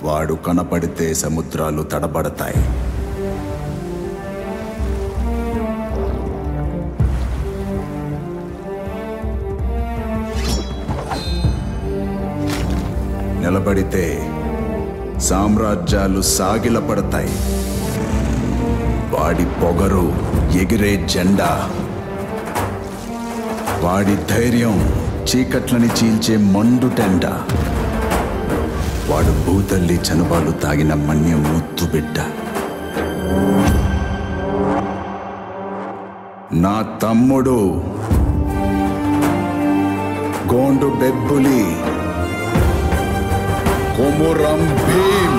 వాడు కనపడితే సముద్రాలు తడబడతాయి నిలబడితే సామ్రాజ్యాలు సాగిలపడతాయి వాడి పొగరు ఎగిరే జెండా వాడి ధైర్యం చీకట్లని చీల్చే మండు టెండ వాడు భూతల్లి చనుబాలు తాగిన మన్యం ముత్తు బిడ్డ నా తమ్ముడు గోండు బెబ్బులి కొమురం భీమ్